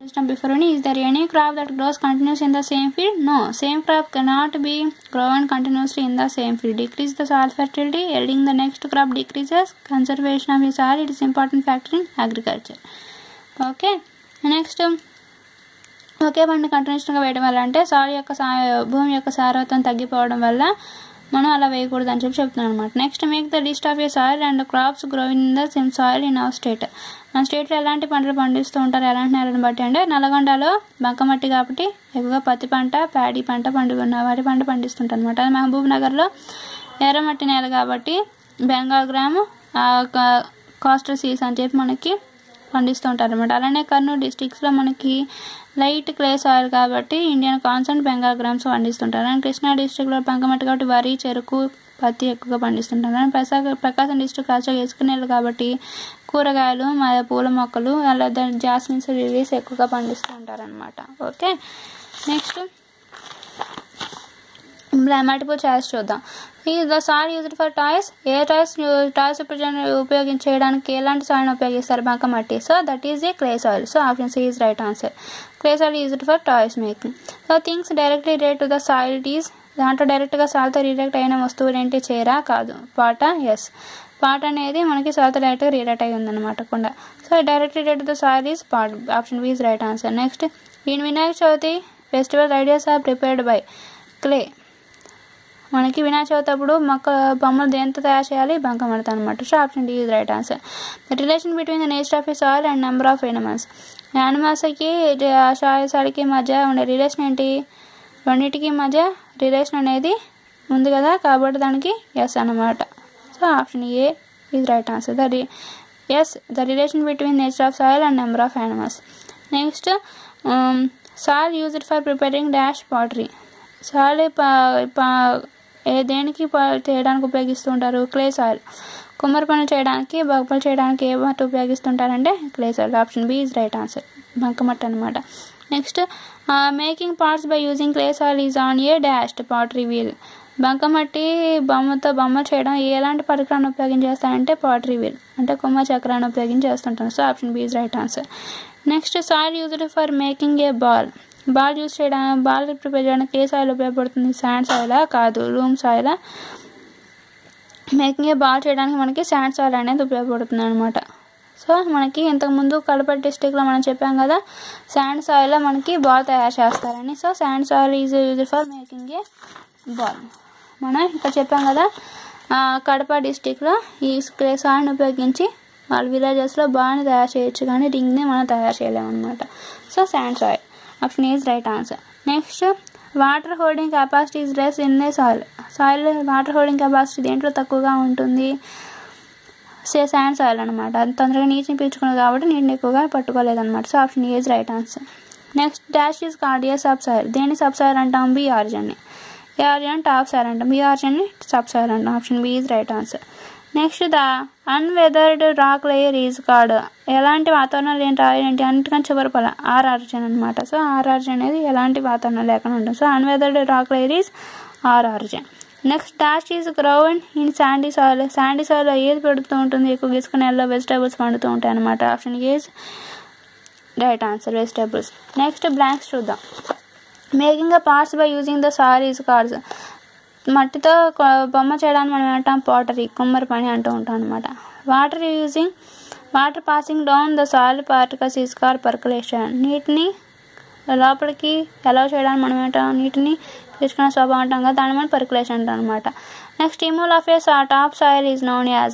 system before any is there any crop that grows continuous in the same field no same crop cannot be grown continuously in the same field decrease the soil fertility yielding the next crop decreases conservation of the soil it is important factor in agriculture okay next ఒకే పంట కంటిన్యూస్గా వేయడం వల్ల అంటే soil యొక్క సా భూమి యొక్క సారవత్వం తగ్గిపోవడం వల్ల మనం అలా వేయకూడదు అని చెప్పి చెప్తున్నాను అనమాట next make the list of a soil and crops growing in the same soil in our state మన స్టేట్లో ఎలాంటి పంటలు పండిస్తూ ఉంటారు ఎలాంటి నేలను బట్టి అంటే నల్గొండలో బంకమట్టి కాబట్టి ఎక్కువగా పత్తి పంట ప్యాడీ పంట పండుగ వరి పంట పండిస్తుంటారు అనమాట అది మహబూబ్ నగర్లో ఎర్రమట్టి నేల కాబట్టి బెంగాల్ గ్రామ్ కాస్టర్ సీస్ అని చెప్పి మనకి పండిస్తూ ఉంటారు అనమాట అలానే కర్నూలు డిస్టిక్స్లో మనకి లైట్ క్లే సాయిల్ కాబట్టి ఇండియన్ కాన్సెంట్ బెంగాల్ గ్రామ్స్ పండిస్తుంటారు అండ్ కృష్ణా డిస్టిక్లో పంకమట్టి కాబట్టి వరి చెరుకు పత్తి ఎక్కువగా పండిస్తుంటారు అండ్ ప్రసా ప్రకాశం డిస్టిక్ కాల్చగా ఇసుక నేల కాబట్టి కూరగాయలు మరియు పూల మొక్కలు అలా జాస్మిన్స్ లిలీస్ ఎక్కువగా పండిస్తూ ఉంటారు అనమాట ఓకే నెక్స్ట్ మల్టిపుల్ చాయిస్ చూద్దాం ఈ the soil used for toys ఏ టాయ్స్ టాయ్స్ ఉపయోగించేయడానికి ఎలాంటి సాయిల్ని ఉపయోగిస్తారు బంకమట్టి so that is a clay soil so option C is right answer clay soil used for toys making so things directly relate to the soil is దాంట్లో డైరెక్ట్గా సాల్తో relate అయిన వస్తువులు ఏంటి చేరా కాదు పాట ఎస్ పాట అనేది మనకి సాల్తో డైరెక్ట్గా రిలేట్ అయి ఉందన్నమాట కుండా so direct relate the soil is pot option B is right answer next ఈయన Vinayaka Chavithi festival ideas are prepared by clay మనకి వినాయక చవితి అప్పుడు మొక్క బొమ్మలు దేంతో తయారు చేయాలి బంకమడత అనమాట so option D is right answer the relation between the nature of ఈ soil and number of animals యానిమల్స్కి సాయిల్కి మధ్య ఉండే రిలేషన్ ఏంటి రెండింటికి మధ్య రిలేషన్ అనేది ఉంది కదా కాబట్టి దానికి ఎస్ అన్నమాట so option A is right answer the రి ఎస్ the relation between nature of soil and number of animals next soil used for preparing dash pottery soil ఏ దేనికి చేయడానికి ఉపయోగిస్తూ ఉంటారు క్లే సాయిల్ కుమ్మరి పనులు చేయడానికి బొప్పలు చేయడానికి ఏ మట్టి ఉపయోగిస్తుంటారంటే clay soil option B is right answer బంకమట్టి అనమాట next making parts by using clay soil is on a dashed pottery wheel బంకమట్టి బొమ్మతో బొమ్మ చేయడం ఎలాంటి పరికరాన్ని ఉపయోగించి చేస్తారంటే పాటరీ వీల్ అంటే కుమ్మ చక్రాన్ని ఉపయోగించి చేస్తుంటారు so option B is right answer next soil used for making a ball ball use చేయడానికి బాల్ ప్రిపేర్ చేయడానికి ఏ సాయిల్ ఉపయోగపడుతుంది శాండ్ సాయిలా కాదు రూమ్ సాయిలా మేకింగ్ ఏ బాల్ చేయడానికి మనకి శాండ్ సాయిల్ అనేది ఉపయోగపడుతుంది అనమాట సో మనకి ఇంతకుముందు కడప డిస్టిక్లో మనం చెప్పాం కదా శాండ్ సాయిల్లో మనకి బాల్ తయారు చేస్తారని so sand soil is use for making a ball మనం ఇక్కడ చెప్పాం కదా కడప డిస్టిక్లో ఈ క్లే సాయిల్ని ఉపయోగించి వాళ్ళ విలేజెస్లో బాల్ని తయారు చేయొచ్చు కానీ రింగ్ని మనం తయారు చేయలేమన్నమాట so sand soil option is right answer next water holding capacity is less in the soil soil water holding capacity దేంట్లో తక్కువగా ఉంటుంది సే శాండ్ సాయిల్ అనమాట అది తొందరగా నీటిని పీల్చుకున్నది కాబట్టి నీటిని ఎక్కువగా పట్టుకోలేదు అనమాట so option is right answer next dash is కార్డియా సబ్ సాయిల్ దేని సబ్ సాయిల్ అంటాం బి ఆర్జన్ని ఏ ఆర్జన్ టాప్ సాయిల్ అంటాం బి ఆర్జన్ని సబ్ సాయిల్ అంటాం option B is right answer next the unweathered rock layer is called ఎలాంటి వాతావరణం లేని రాయి ఏంటి అన్నిటికన్నా చివరి పొల ఆర్ ఆర్జన్ అనమాట సో ఆర్ ఆర్జన్ అనేది ఎలాంటి వాతావరణం లేకుండా ఉంటుంది so unweathered rock layer is R horizon next dash is grown in sandy soil sandy soil ఏది పెడుతూ ఉంటుంది ఎక్కువ ఇసుక నెలలో వెజిటేబుల్స్ పండుతూ ఉంటాయి అనమాట option is right answer vegetables next blanks చూద్దాం making a parts by using the soil is called మట్టితో బొమ్మ చేయడానికి మనం ఏమంటాం పాటరీ కుమ్మరి పని అంటూ ఉంటాం అనమాట water using water passing down the soil particles is called percolation నీటిని లోపలికి ఎలా చేయడానికి మనం ఏంటాం నీటిని తీసుకునే స్వభావం అంటాం కదా దాన్ని మనం పర్కులేషన్ అంటాం అనమాట next removal of a top soil is known as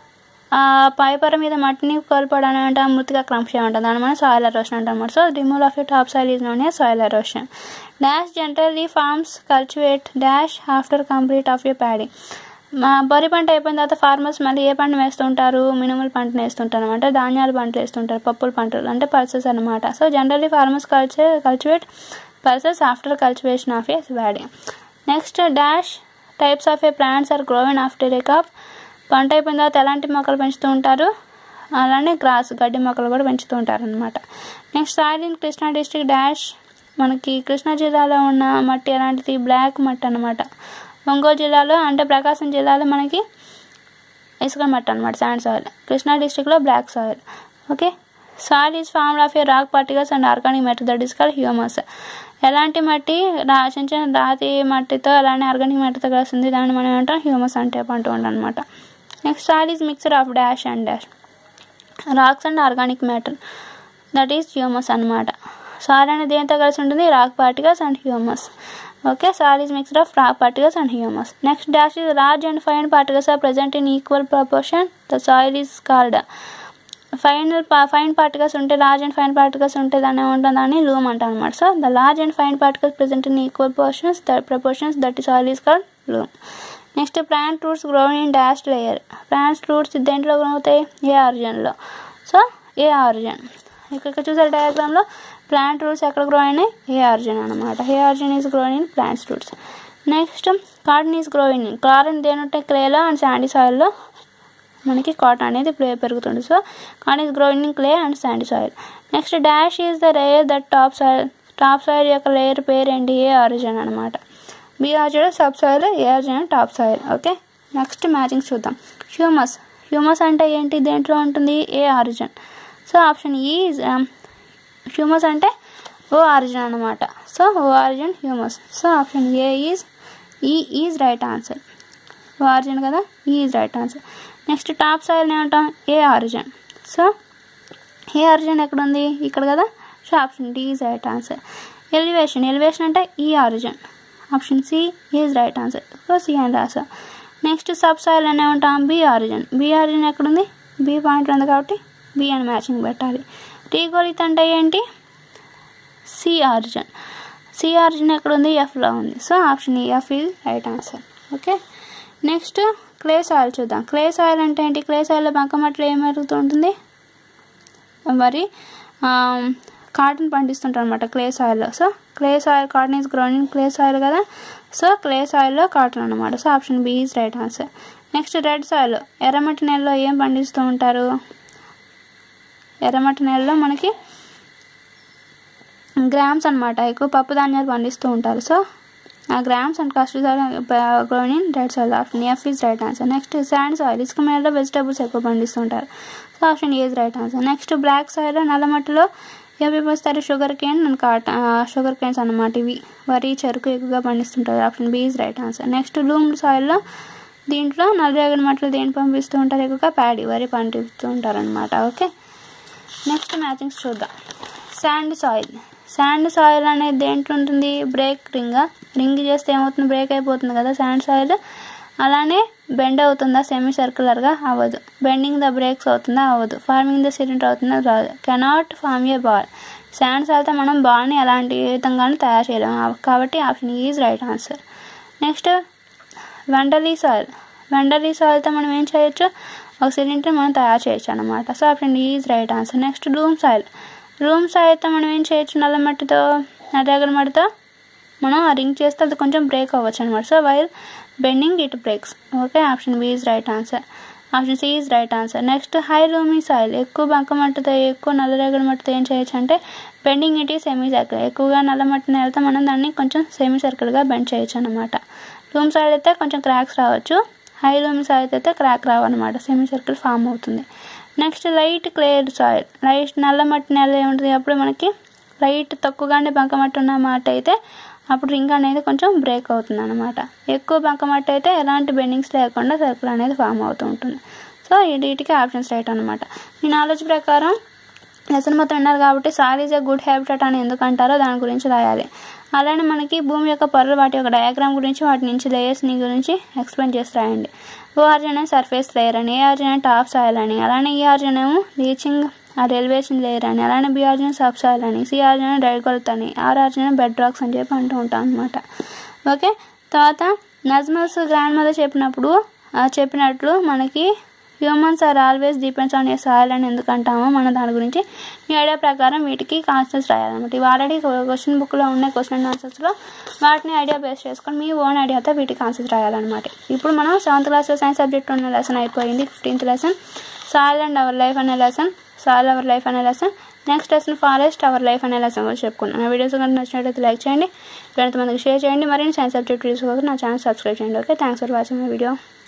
పైపర మీద మట్టిని కోల్పోవడం అంటే మృతిగా క్రంశం ఉంటుంది దాని మనం సాయిల్ ఎరోషన్ అంటాం అనమాట so removal of a top soil is known as soil erosion dash generally farms cultivate dash after complete of a paddy మా వరి పంట అయిపోయిన తర్వాత ఫార్మర్స్ మళ్ళీ ఏ పంట వేస్తుంటారు మినుముల పంటను వేస్తుంటారు అనమాట ధాన్యాల పంటలు వేస్తుంటారు పప్పుల పంటలు అంటే పల్సెస్ అనమాట so generally farmers culture cultivate pulses after cultivation of a paddy next dash types of a plants are grown after a crop పంట అయిపోయిన తర్వాత ఎలాంటి మొక్కలు పెంచుతూ ఉంటారు అలానే గ్రాస్ గడ్డి మొక్కలు కూడా పెంచుతూ ఉంటారు అనమాట next soil in Krishna district dash మనకి కృష్ణా జిల్లాలో ఉన్న మట్టి ఎలాంటిది బ్లాక్ మట్టి అనమాట ఒంగోలు జిల్లాలో అంటే ప్రకాశం జిల్లాలో మనకి ఇసుక మట్టి అనమాట శాండ్ సాయిల్ కృష్ణా డిస్ట్రిక్ట్లో black soil okay soil is form of a rock particles and organic matter that is called humus ఎలాంటి మట్టి రా చిన్న చిన్న రాతి మట్టితో అలానే ఆర్గానిక్ మట్టితో కలిసింది దాన్ని మనం ఏమంటాం హ్యూమస్ అంటే అంటూ ఉంటాం అనమాట next soil is mixture of dash and dash rocks and organic matter that is humus అనమాట సాయిల్ అనేది దేంతో కలిసి ఉంటుంది rock particles and humus okay soil is mixed of rock particles and humus next dash is large and fine particles are present in equal proportion the soil is called final fine particles ఉంటే large and fine particles ఉంటే దాన్ని ఏమంటాం దాన్ని loam అంటాం అనమాట so the large and fine particles present in equal portions the proportions that is all is called loam next plant roots grown in dash layer plants roots దేంట్లో grow అవుతాయి A ఆరిజన్లో so A horizon ఇక్కడ చూసారు డయాగ్రామ్లో plant roots ఎక్కడ grow అయినాయి A horizon అనమాట A horizon is grown in plants roots next cotton is growing in cotton దేని క్లేలో అండ్ శాండీ సాయిల్లో మనకి కాటన్ అనేది ప్లే పెరుగుతుంది so cotton is growing in clay and sandy soil next dash is the layer that top soil top soil యొక్క లేయర్ పేరు ఏంటి A horizon అనమాట B horizon sub soil A horizon top soil okay next matching చూద్దాం humus humus అంటే ఏంటి దేంట్లో ఉంటుంది A horizon so option E humus అంటే ఓ ఆరిజిన్ అనమాట so O horizon humus so option A is E is right answer oh horizon కదా E is right answer next top soil ఏమంటాం A horizon so A horizon ఎక్కడ ఉంది ఇక్కడ కదా so option D is right answer elevation elevation అంటే E horizon option C is right answer so C అని రాసా next sub soil అనే ఉంటాం బి ఆరిజిన్ బి ఆరిజిన్ ఎక్కడుంది బి పాయింట్ ఉంది కాబట్టి బి అని మ్యాచింగ్ పెట్టాలి రీగోలిత్ అంటే ఏంటి సి ఆరిజిన్ సి ఆరిజిన్ ఎక్కడ ఉంది ఎఫ్లో ఉంది so option E F is right answer okay next clay soil చూద్దాం క్లే సాయిల్ అంటే ఏంటి క్లే సాయిల్లో బంకమట్లో ఏం జరుగుతూ ఉంటుంది మరి కాటన్ పండిస్తుంటారు అనమాట క్లే సాయిల్లో so clay soil cotton is grown in clay soil కదా సో క్లే సాయిల్లో కాటన్ అనమాట so option B is right answer next red soil ఎర్రమట్టి నెలలో ఏం పండిస్తూ ఉంటారు ఎర్రమట్టి నెలలో మనకి గ్రామ్స్ అనమాట ఎక్కువ పప్పు ధాన్యాలు పండిస్తూ ఉంటారు సో ఆ grams and castor oil grown in red soil option F is right answer next sand soil ఇసుక మేడలో వెజిటేబుల్స్ ఎక్కువ పండిస్తుంటారు so option A is right answer next black soil నల్లమట్టిలో ఏవి పోస్తారు షుగర్ కేన్ అండ్ కాట షుగర్ కేన్స్ అనమాట ఇవి వరి చెరుకు ఎక్కువగా పండిస్తుంటారు option B is right answer next loam సాయిల్లో దీంట్లో నల్లరేగడి మట్టలు దేని పంపిస్తూ ఉంటారు ఎక్కువగా ప్యాడీ వరి పండిస్తూ ఉంటారు అనమాట ఓకే నెక్స్ట్ మ్యాచింగ్స్ చూద్దాం శాండ్ సాయిల్ శాండ్ సాయిల్ అనేది దేంట్లో ఉంటుంది బ్రేక్ రింగ్ రింగ్ చేస్తే ఏమవుతుంది బ్రేక్ అయిపోతుంది కదా శాండ్ సాయిల్ అలానే బెండ్ అవుతుందా సెమీ సర్క్యులర్గా అవ్వదు బెండింగ్ ద బ్రేక్స్ అవుతుందా అవ్వదు ఫార్మింగ్ ద సిలిండర్ అవుతుందా రాదు cannot form a ball sand సాయిల్తో మనం బాల్ని ఎలాంటి విధంగానూ తయారు చేయలేము కాబట్టి option is right answer next వెండలీ సాయిల్ వెండలీ సాయిల్తో మనం ఏం చేయొచ్చు ఒక సిలిండర్ మనం తయారు చేయొచ్చు అనమాట so option is right answer next loam soil loam సాయిల్తో మనం ఏం చేయొచ్చు నల్ల మట్టితో నల్లగల మట్టితో మనం ఆ రింగ్ చేస్తే అది కొంచెం బ్రేక్ అవ్వచ్చు అనమాట so while bending it breaks okay option B is right answer option C is right answer next high loamy soil ఎక్కువ బంక మట్టితో ఎక్కువ నల్లరేగడి మట్టితో ఏం చేయొచ్చు అంటే బెండింగ్ ఇట్ ఈ సెమీ సర్కిల్ ఎక్కువగా నల్ల మట్టిని వెళ్తే మనం దాన్ని కొంచెం సెమీ సర్కిల్గా బెండ్ చేయొచ్చు అనమాట లూమ్ సాయిల్ అయితే కొంచెం క్రాక్స్ రావచ్చు హై లూమ్ సాయిల్ అయితే క్రాక్ రావన్నమాట సెమీ సర్కిల్ ఫామ్ అవుతుంది next light clear soil light నల్ల మట్టి నెల ఏముంటుంది అప్పుడు మనకి లైట్ తక్కువగానే బంకమట్టి ఉన్న మాట అయితే అప్పుడు రింగ్ అనేది కొంచెం బ్రేక్ అవుతుంది అనమాట ఎక్కువ బంకమట్టి అయితే ఎలాంటి బెండింగ్స్ లేకుండా సర్కిల్ అనేది ఫామ్ అవుతూ ఉంటుంది సో వీటికి ఆప్షన్స్ రైట్ అనమాట మీ నాలెడ్జ్ ప్రకారం లెసన్ మొత్తం విన్నారు కాబట్టి soil is a good habitat అని ఎందుకు అంటారో దాని గురించి రాయాలి అలానే మనకి భూమి యొక్క పొరలు వాటి యొక్క డయాగ్రామ్ గురించి వాటి నుంచి లేయర్స్ని గురించి ఎక్స్ప్లెయిన్ చేసి రాయండి ఓ ఆర్జన్ సర్ఫేస్ లేయర్ అని ఏ ఆర్జన్ టాప్ సాయిల్ అని అలానే ఈ ఆర్జన్ ఏమో రీచింగ్ ఆ ఎలివేషన్ లేయర్ అని అలానే బి ఆర్జన్ సబ్ సాయిల్ అని సి ఆర్జన్ డైగొల్త్ అని ఆర్ ఆర్జన్ బెడ్ రాక్స్ అని చెప్పి అంటూ ఉంటాం అనమాట ఓకే తర్వాత నజ్మల్స్ గ్రాండ్ మదర్ చెప్పినప్పుడు చెప్పినట్లు మనకి humans are always depends on a soil అని ఎందుకు అంటామో మన దాని గురించి మీ ఐడియా ప్రకారం వీటికి కాన్సెప్ట్స్ రాయాలన్నమాట ఇవి ఆల్రెడీ క్వశ్చన్ బుక్లో ఉన్నాయి క్వశ్చన్ ఆన్సర్స్లో వాటిని ఐడియా బేస్ చేసుకొని మీ ఓన్ ఐడియాతో వీటికి ఆన్సర్స్ రాయాలన్నమాట ఇప్పుడు మనం సెవెంత్ క్లాస్లో సైన్స్ సబ్జెక్ట్ ఉన్న లెసన్ అయిపోయింది fifteenth lesson soil and our life అనే లెసన్ సాయిల్ అవర్ లైఫ్ అనే lesson next lesson forest our life అనే లెసన్ కూడా చెప్పుకున్నాను నా వీడియోస్ కనుక నచ్చినట్లయితే లైక్ చేయండి ఎంతమందికి షేర్ చేయండి మరిన్ని సైన్స్ సబ్జెక్ట్ వీడియోస్ కోసం నా ఛానల్ సబ్స్క్రైబ్ చేయండి okay thanks for watching my video